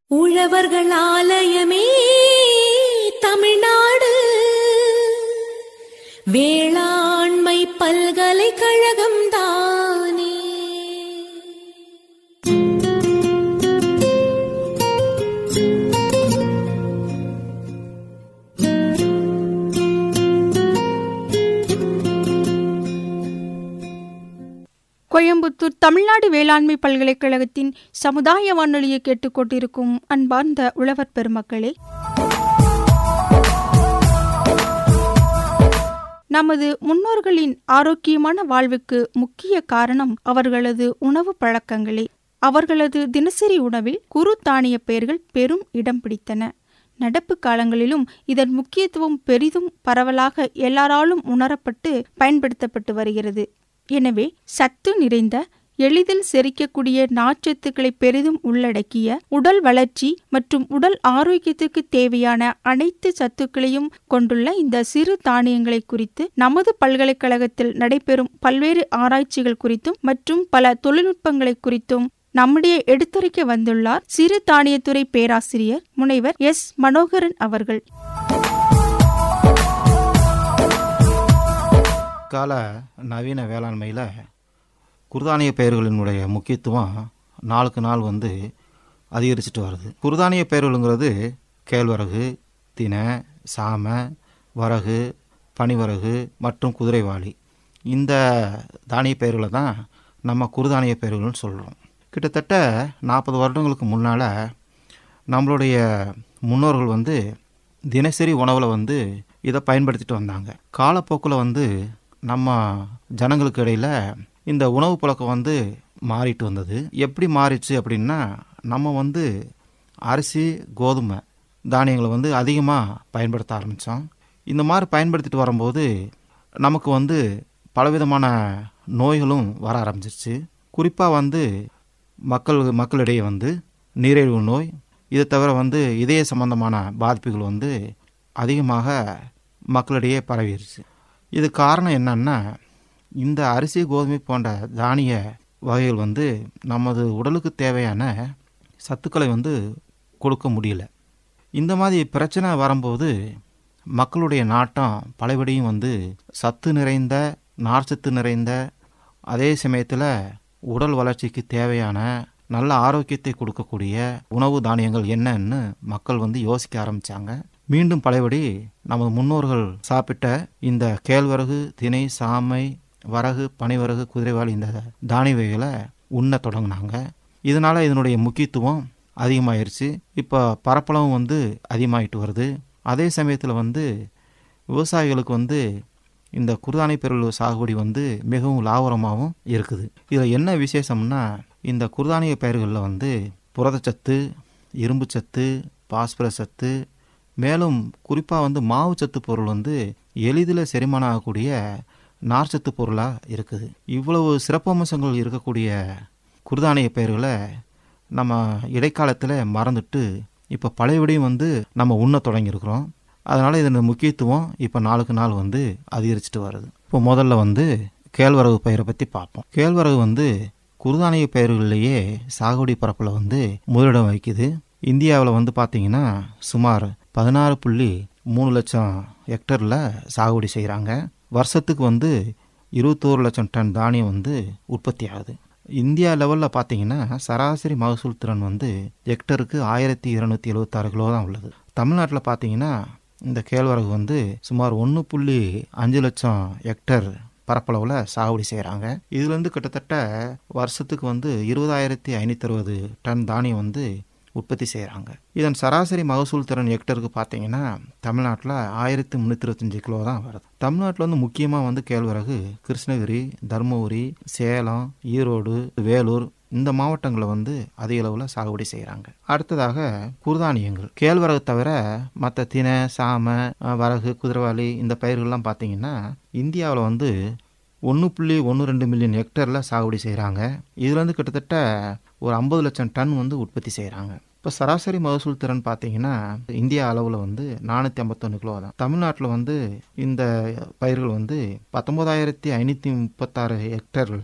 உழவர்கள் ஆலயமே தமிழ்நாடு வேளாண்மை பல்கலைக்கழகம் தானே கோயம்புத்தூர் தமிழ்நாடு வேளாண்மை பல்கலைக்கழகத்தின் சமுதாய வானொலியை கேட்டுக்கொண்டிருக்கும் அன்பார்ந்த உழவர் பெருமக்களே நமது முன்னோர்களின் ஆரோக்கியமான வாழ்வுக்கு முக்கிய காரணம் அவர்களது உணவு பழக்கங்களே அவர்களது தினசரி உணவில் குறு தானிய பெயர்கள் பெரும் இடம் பிடித்தன நடப்பு காலங்களிலும் இதன் முக்கியத்துவம் பெரிதும் பரவலாக எல்லாராலும் உணரப்பட்டு பயன்படுத்தப்பட்டு வருகிறது எனவே சத்து நிறைந்த எளிதில் செரிக்கக்கூடிய நார்ச்சத்துக்களை பெரிதும் உள்ளடக்கிய உடல் வளர்ச்சி மற்றும் உடல் ஆரோக்கியத்துக்கு தேவையான அனைத்து சத்துக்களையும் கொண்டுள்ள இந்த சிறு தானியங்களை குறித்து நமது பல்கலைக்கழகத்தில் நடைபெறும் பல்வேறு ஆராய்ச்சிகள் குறித்தும் மற்றும் பல தொழில்நுட்பங்களை குறித்தும் நம்முடைய எடுத்துரைக்க வந்துள்ளார் சிறு தானியத்துறை பேராசிரியர் முனைவர் எஸ் மனோகரன் அவர்கள் கால நவீன வேளாண்மையில் குருதானிய பயிர்களினுடைய முக்கியத்துவம் நாளுக்கு நாள் வந்து அதிகரிச்சுட்டு வருது குருதானிய பயிர்களுங்கிறது கேழ்வரகு தினை சாமை வரகு பனிவரகு மற்றும் குதிரைவாளி இந்த தானிய பயிர்களை தான் நம்ம குருதானிய பயிர்கள்னு சொல்கிறோம் கிட்டத்தட்ட நாற்பது வருடங்களுக்கு முன்னால் நம்மளுடைய முன்னோர்கள் வந்து தினசரி உணவில் வந்து இதை பயன்படுத்திட்டு வந்தாங்க காலப்போக்கில் வந்து நம்ம ஜனங்களுக்கு இடையில் இந்த உணவு பழக்கம் வந்து மாறிட்டு வந்தது எப்படி மாறிச்சு அப்படின்னா நம்ம வந்து அரிசி கோதுமை தானியங்களை வந்து அதிகமாக பயன்படுத்த ஆரம்பித்தோம் இந்த மாதிரி பயன்படுத்திட்டு வரும்போது நமக்கு வந்து பலவிதமான நோய்களும் வர ஆரம்பிச்சிருச்சு குறிப்பாக வந்து மக்கள் மக்களிடையே வந்து நீரிழிவு நோய் இதை தவிர வந்து இதய சம்பந்தமான பாதிப்புகள் வந்து அதிகமாக மக்களிடையே பரவிடுச்சு இது காரணம் என்னன்னா இந்த அரிசி கோதுமை போன்ற தானிய வகைகள் வந்து நமது உடலுக்கு தேவையான சத்துக்களை வந்து கொடுக்க முடியல இந்த மாதிரி பிரச்சனை வரும்போது மக்களுடைய நாட்டம் பலபடியும் வந்து சத்து நிறைந்த நார்ச்சத்து நிறைந்த அதே சமயத்தில் உடல் வளர்ச்சிக்கு தேவையான நல்ல ஆரோக்கியத்தை கொடுக்கக்கூடிய உணவு தானியங்கள் என்னன்னு மக்கள் வந்து யோசிக்க ஆரம்பித்தாங்க மீண்டும் பழையபடி நமது முன்னோர்கள் சாப்பிட்ட இந்த கேழ்வரகு திணை சாமை வரகு பனிவரகு குதிரைவாளி இந்த தானிய வகைகளை உண்ண தொடங்கினாங்க இதனால் இதனுடைய முக்கியத்துவம் அதிகமாயிருச்சு இப்போ பரப்பளவும் வந்து அதிகமாகிட்டு வருது அதே சமயத்தில் வந்து விவசாயிகளுக்கு வந்து இந்த குருதானி பெருள் சாகுபடி வந்து மிகவும் லாபகரமாகவும் இருக்குது இதில் என்ன விசேஷம்னா இந்த குருதானிய பயிர்களில் வந்து புரதச்சத்து இரும்புச்சத்து பாஸ்பரஸ் சத்து மேலும் குறிப்பாக வந்து மாவுச்சத்து பொருள் வந்து எளிதில் செரிமானம் ஆகக்கூடிய நார்ச்சத்து பொருளாக இருக்குது இவ்வளவு சிறப்பம்சங்கள் இருக்கக்கூடிய குருதானிய பயிர்களை நம்ம இடைக்காலத்தில் மறந்துட்டு இப்போ பழையபடியும் வந்து நம்ம உண்ண தொடங்கியிருக்கிறோம் அதனால் இதன் முக்கியத்துவம் இப்போ நாளுக்கு நாள் வந்து அதிகரிச்சுட்டு வருது இப்போ முதல்ல வந்து கேழ்வரகு பயிரை பற்றி பார்ப்போம் கேழ்வரகு வந்து குருதானிய பயிர்களிலேயே சாகுபடி பரப்பில் வந்து முதலிடம் வகிக்குது இந்தியாவில் வந்து பார்த்தீங்கன்னா சுமார் பதினாறு புள்ளி மூணு லட்சம் ஹெக்டரில் சாகுபடி செய்கிறாங்க வருஷத்துக்கு வந்து இருபத்தோரு லட்சம் டன் தானியம் வந்து உற்பத்தி ஆகுது இந்தியா லெவலில் பார்த்தீங்கன்னா சராசரி மகசூல் திறன் வந்து ஹெக்டருக்கு ஆயிரத்தி இருநூத்தி எழுபத்தாறு கிலோ தான் உள்ளது தமிழ்நாட்டில் பார்த்தீங்கன்னா இந்த கேழ்வரகு வந்து சுமார் ஒன்று புள்ளி அஞ்சு லட்சம் ஹெக்டர் பரப்பளவில் சாகுபடி செய்கிறாங்க இதுலேருந்து கிட்டத்தட்ட வருஷத்துக்கு வந்து இருபதாயிரத்தி ஐநூற்றி அறுபது டன் தானியம் வந்து உற்பத்தி செய்கிறாங்க இதன் சராசரி மகசூல் திறன் ஹெக்டருக்கு பார்த்தீங்கன்னா தமிழ்நாட்டில் ஆயிரத்தி முந்நூற்றி இருபத்தஞ்சி கிலோ தான் வருது தமிழ்நாட்டில் வந்து முக்கியமாக வந்து கேழ்வரகு கிருஷ்ணகிரி தருமபுரி சேலம் ஈரோடு வேலூர் இந்த மாவட்டங்களில் வந்து அதிக அளவில் சாகுபடி செய்கிறாங்க அடுத்ததாக குருதானியங்கள் கேழ்வரகு தவிர மற்ற தினை சாமை வரகு குதிரவாளி இந்த பயிர்கள்லாம் பார்த்தீங்கன்னா இந்தியாவில் வந்து ஒன்று புள்ளி ஒன்று ரெண்டு மில்லியன் ஹெக்டரில் சாகுபடி செய்கிறாங்க இதுலேருந்து கிட்டத்தட்ட ஒரு ஐம்பது லட்சம் டன் வந்து உற்பத்தி செய்கிறாங்க இப்போ சராசரி மகசூல் திறன் பார்த்தீங்கன்னா இந்தியா அளவில் வந்து நானூற்றி ஐம்பத்தொன்று கிலோ தான் தமிழ்நாட்டில் வந்து இந்த பயிர்கள் வந்து பத்தொம்போதாயிரத்தி ஐநூற்றி முப்பத்தாறு ஹெக்டரில்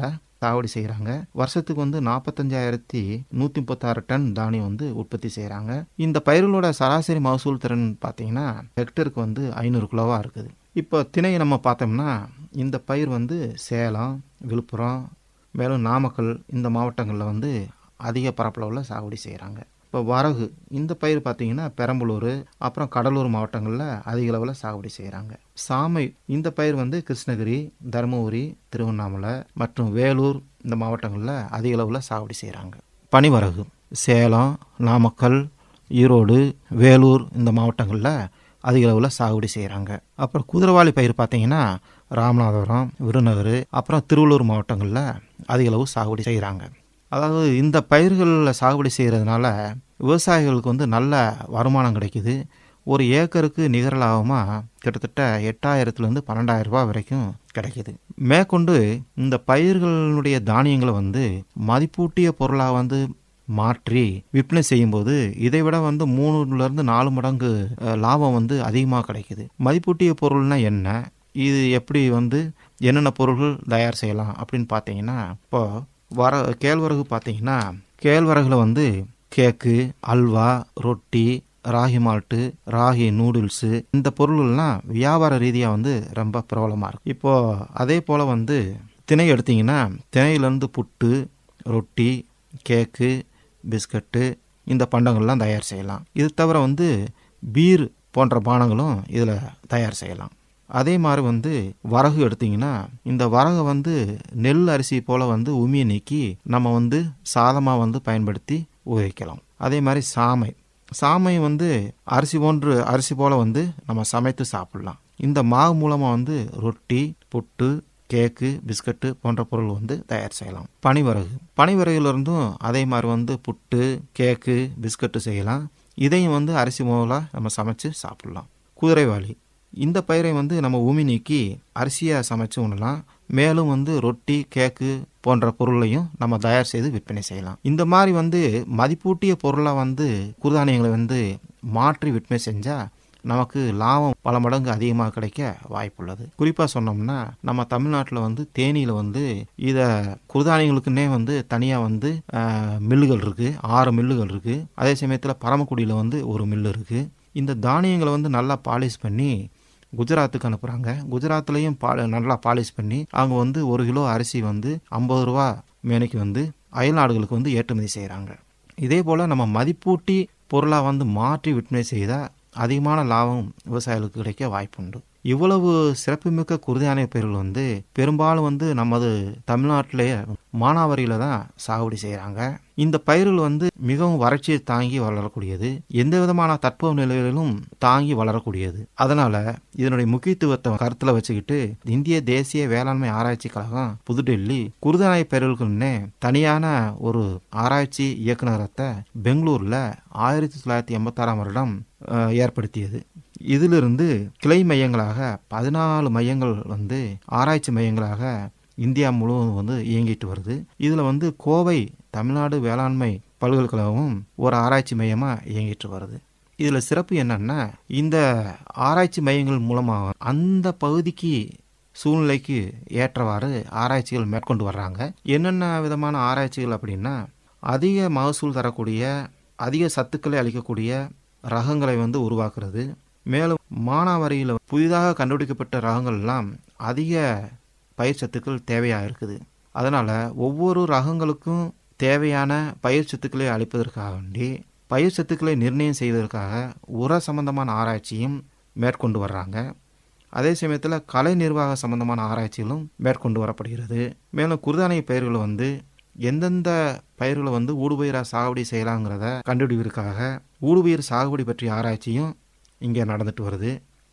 சாகுபடி செய்கிறாங்க வருஷத்துக்கு வந்து நாற்பத்தஞ்சாயிரத்தி நூற்றி முப்பத்தாறு டன் தானியம் வந்து உற்பத்தி செய்கிறாங்க இந்த பயிர்களோட சராசரி மகசூல் திறன் பார்த்தீங்கன்னா ஹெக்டருக்கு வந்து ஐநூறு கிலோவாக இருக்குது இப்போ திணையை நம்ம பார்த்தோம்னா இந்த பயிர் வந்து சேலம் விழுப்புரம் மேலும் நாமக்கல் இந்த மாவட்டங்களில் வந்து அதிக பரப்பளவில் சாகுபடி செய்கிறாங்க இப்போ வரகு இந்த பயிர் பார்த்தீங்கன்னா பெரம்பலூர் அப்புறம் கடலூர் மாவட்டங்களில் அதிக அளவில் சாகுபடி செய்கிறாங்க சாமை இந்த பயிர் வந்து கிருஷ்ணகிரி தருமபுரி திருவண்ணாமலை மற்றும் வேலூர் இந்த மாவட்டங்களில் அதிக அளவில் சாகுபடி செய்கிறாங்க பனிவரகு சேலம் நாமக்கல் ஈரோடு வேலூர் இந்த மாவட்டங்களில் அதிக அளவில் சாகுபடி செய்கிறாங்க அப்புறம் குதிரவாளி பயிர் பார்த்தீங்கன்னா ராமநாதபுரம் விருநகர் அப்புறம் திருவள்ளூர் மாவட்டங்களில் அதிக அளவு சாகுபடி செய்கிறாங்க அதாவது இந்த பயிர்களில் சாகுபடி செய்கிறதுனால விவசாயிகளுக்கு வந்து நல்ல வருமானம் கிடைக்குது ஒரு ஏக்கருக்கு நிகர லாபமாக கிட்டத்தட்ட எட்டாயிரத்துலேருந்து பன்னெண்டாயிரம் ரூபாய் வரைக்கும் கிடைக்குது மேற்கொண்டு இந்த பயிர்களுடைய தானியங்களை வந்து மதிப்பூட்டிய பொருளாக வந்து மாற்றி விற்பனை செய்யும்போது இதை விட வந்து மூணுலேருந்து நாலு மடங்கு அஹ், லாபம் வந்து அதிகமாக கிடைக்குது மதிப்பூட்டிய பொருள்னா என்ன இது எப்படி வந்து என்னென்ன பொருள்கள் தயார் செய்யலாம் அப்படின்னு பார்த்தீங்கன்னா இப்போ வர கேழ்வரகு பார்த்தீங்கன்னா கேழ்வரகுல வந்து கேக்கு அல்வா ரொட்டி ராகி மால்ட்டு ராகி நூடுல்ஸு இந்த பொருள்கள்லாம் வியாபார ரீதியாக வந்து ரொம்ப பிரபலமாக இருக்கு இப்போ அதே போல் வந்து திணை எடுத்தீங்கன்னா திணையிலேருந்து புட்டு ரொட்டி கேக்கு பிஸ்கட்டு இந்த பண்டங்கள்லாம் தயார் செய்யலாம் இது தவிர வந்து பீர் போன்ற பானங்களும் இதில் தயார் செய்யலாம் அதே மாதிரி வந்து வரகு எடுத்தீங்கன்னா இந்த வரகை வந்து நெல் அரிசி போல் வந்து உமியை நீக்கி நம்ம வந்து சாதமாக வந்து பயன்படுத்தி உபயோகிக்கலாம் அதே மாதிரி சாமை சாமை வந்து அரிசி போன்று அரிசி போல் வந்து நம்ம சமைத்து சாப்பிடலாம் இந்த மாவு மூலமாக வந்து ரொட்டி புட்டு கேக்கு பிஸ்கட்டு போன்ற பொருள் வந்து தயார் செய்யலாம் பனிவரகு பனிவரகுலேருந்தும் அதே மாதிரி வந்து புட்டு கேக்கு பிஸ்கட்டு செய்யலாம் இதையும் வந்து அரிசி மூலம் நம்ம சமைச்சு சாப்பிடலாம் குதிரைவாளி இந்த பயிரை வந்து நம்ம உமி நீக்கி அரிசியை சமைச்சு உண்ணலாம் மேலும் வந்து ரொட்டி கேக்கு போன்ற பொருளையும் நம்ம தயார் செய்து விற்பனை செய்யலாம் இந்த மாதிரி வந்து மதிப்பூட்டிய பொருளாக வந்து குருதானியங்களை வந்து மாற்றி விற்பனை செஞ்சால் நமக்கு லாபம் பல மடங்கு அதிகமாக கிடைக்க வாய்ப்புள்ளது குறிப்பாக சொன்னோம்னா நம்ம தமிழ்நாட்டில் வந்து தேனியில் வந்து இதை குருதானியங்களுக்குன்னே வந்து தனியாக வந்து ஆஹ், மில்லுகள் இருக்குது ஆறு மில்லுகள் இருக்குது அதே சமயத்தில் பரமக்குடியில் வந்து ஒரு மில்லு இருக்குது இந்த தானியங்களை வந்து நல்லா பாலிஷ் பண்ணி குஜராத்துக்கு அனுப்புகிறாங்க குஜராத்லேயும் பா நல்லா பாலிஷ் பண்ணி அவங்க வந்து ஒரு கிலோ அரிசி வந்து ஐம்பது ரூபா மேனைக்கு வந்து அயல் நாடுகளுக்கு வந்து ஏற்றுமதி செய்கிறாங்க இதே போல் நம்ம மதிப்பூட்டி பொருளாக வந்து மாற்றி விற்பனை செய்தால் அதிகமான லாபம் விவசாயிகளுக்கு கிடைக்க வாய்ப்புண்டு இவ்வளவு சிறப்புமிக்க குருதானிய பயிர்கள் வந்து பெரும்பாலும் வந்து நமது தமிழ்நாட்டிலேயே மானாவாரியில தான் சாகுபடி செய்கிறாங்க இந்த பயிர்கள் வந்து மிகவும் வறட்சியை தாங்கி வளரக்கூடியது எந்த விதமான தட்பவெப்ப நிலைகளிலும் தாங்கி வளரக்கூடியது அதனால இதனுடைய முக்கியத்துவத்தை கருத்தில் வச்சுக்கிட்டு இந்திய தேசிய வேளாண்மை ஆராய்ச்சி கழகம் புதுடெல்லி குருதானிய பயிர்களுக்குன்னே தனியான ஒரு ஆராய்ச்சி இயக்குநரகத்தை பெங்களூர்ல ஆயிரத்தி தொள்ளாயிரத்தி எண்பத்தாறாம் வருடம் அஹ், ஏற்படுத்தியது இதிலிருந்து கிளை மையங்களாக பதினாலு மையங்கள் வந்து ஆராய்ச்சி மையங்களாக இந்தியா முழுவதும் வந்து இயங்கிட்டு வருது இதில் வந்து கோவை தமிழ்நாடு வேளாண்மை பல்கலைக்கழகமும் ஒரு ஆராய்ச்சி மையமாக இயங்கிட்டு வருது இதில் சிறப்பு என்னன்னா இந்த ஆராய்ச்சி மையங்கள் மூலமாக அந்த பகுதிக்கு சூழ்நிலைக்கு ஏற்றவாறு ஆராய்ச்சிகள் மேற்கொண்டு வர்றாங்க என்னென்ன விதமான ஆராய்ச்சிகள் அப்படின்னா அதிக மகசூல் தரக்கூடிய அதிக சத்துக்களை அளிக்கக்கூடிய ரகங்களை வந்து உருவாக்குறது மேலும் மானாவாரியில் புதிதாக கண்டுபிடிக்கப்பட்ட ரகங்கள் எல்லாம் அதிக பயிர் சத்துக்கள் தேவையாக இருக்குது அதனால் ஒவ்வொரு ரகங்களுக்கும் தேவையான பயிர் சத்துக்களை அளிப்பதற்காக வேண்டி பயிர் சத்துக்களை நிர்ணயம் செய்வதற்காக உர சம்பந்தமான ஆராய்ச்சியும் மேற்கொண்டு வர்றாங்க அதே சமயத்தில் கலை நிர்வாக சம்பந்தமான ஆராய்ச்சிகளும் மேற்கொண்டு வரப்படுகிறது மேலும் குருதானிய பயிர்களை வந்து எந்தெந்த பயிர்களை வந்து ஊடுபயிராக சாகுபடி செய்யலாங்கிறத கண்டுபிடிப்பதற்காக ஊடுபயிர் சாகுபடி பற்றிய ஆராய்ச்சியும் இங்கே நடந்துட்டு வருது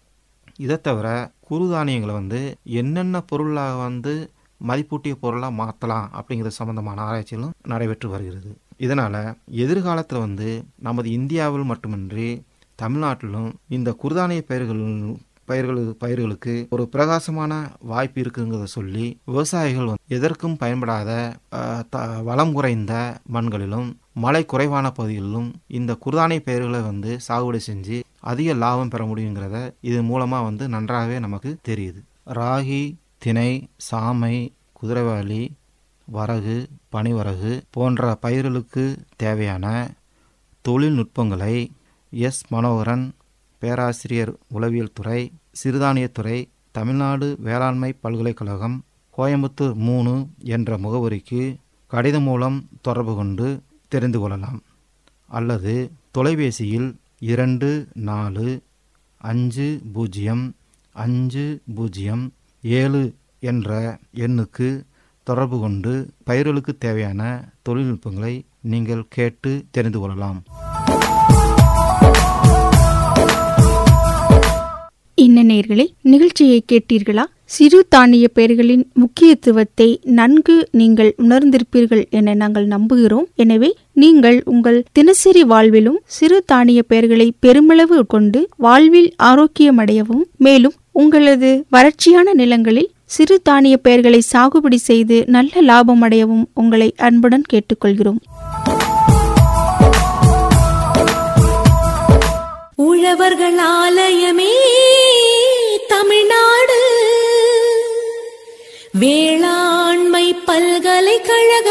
இதை தவிர குறுதானியங்களை வந்து என்னென்ன பொருளாக வந்து மதிப்பூட்டிய பொருளாக மாற்றலாம் அப்படிங்கிற சம்பந்தமான ஆராய்ச்சிகளும் நடைபெற்று வருகிறது இதனால் எதிர்காலத்தில் வந்து நமது இந்தியாவில் மட்டுமின்றி தமிழ்நாட்டிலும் இந்த குறுதானிய பயிர்கள் பயிர்கள் பயிர்களுக்கு ஒரு பிரகாசமான வாய்ப்பு இருக்குங்கிறத சொல்லி விவசாயிகள் வந்து எதற்கும் பயன்படாத அஹ், த- வளம் குறைந்த மண்களிலும் மழை குறைவான பகுதிகளிலும் இந்த குர்தானிய பயிர்களை வந்து சாகுபடி செஞ்சு அதிக லாபம் பெற முடியுங்கிறத இது மூலமாக வந்து நன்றாகவே நமக்கு தெரியுது ராகி திணை சாமை குதிரைவாளி வரகு பனிவரகு போன்ற பயிர்களுக்கு தேவையான தொழில்நுட்பங்களை எஸ் மனோகரன் பேராசிரியர் உளவியல் துறை சிறுதானியத்துறை தமிழ்நாடு வேளாண்மை பல்கலைக்கழகம் கோயம்புத்தூர் மூணு என்ற முகவரிக்கு கடிதம் மூலம் தொடர்பு கொண்டு தெரிந்து கொள்ளலாம் அல்லது தொலைபேசியில் இரண்டு நாலு அஞ்சு பூஜ்ஜியம் அஞ்சு பூஜ்ஜியம் ஏழு என்ற எண்ணுக்கு தொடர்பு கொண்டு பயிர்களுக்கு தேவையான தொழில்நுட்பங்களை நீங்கள் கேட்டு தெரிந்து கொள்ளலாம் என்ன நேர்களே நிகழ்ச்சியை கேட்டீர்களா சிறு தானிய பெயர்களின் முக்கியத்துவத்தை நன்கு நீங்கள் உணர்ந்திருப்பீர்கள் என நாங்கள் நம்புகிறோம் எனவே நீங்கள் உங்கள் தினசரி வாழ்விலும் சிறு தானிய பெயர்களை பெருமளவு கொண்டு வாழ்வில் ஆரோக்கியமடையவும் மேலும் உங்களது வறட்சியான நிலங்களில் சிறு தானிய பெயர்களை சாகுபடி செய்து நல்ல லாபம் அடையவும் உங்களை அன்புடன் கேட்டுக்கொள்கிறோம் உழவர்கள் ஆலயமே தமிழ்நாடு வேளாண்மை பல்கலைக்கழக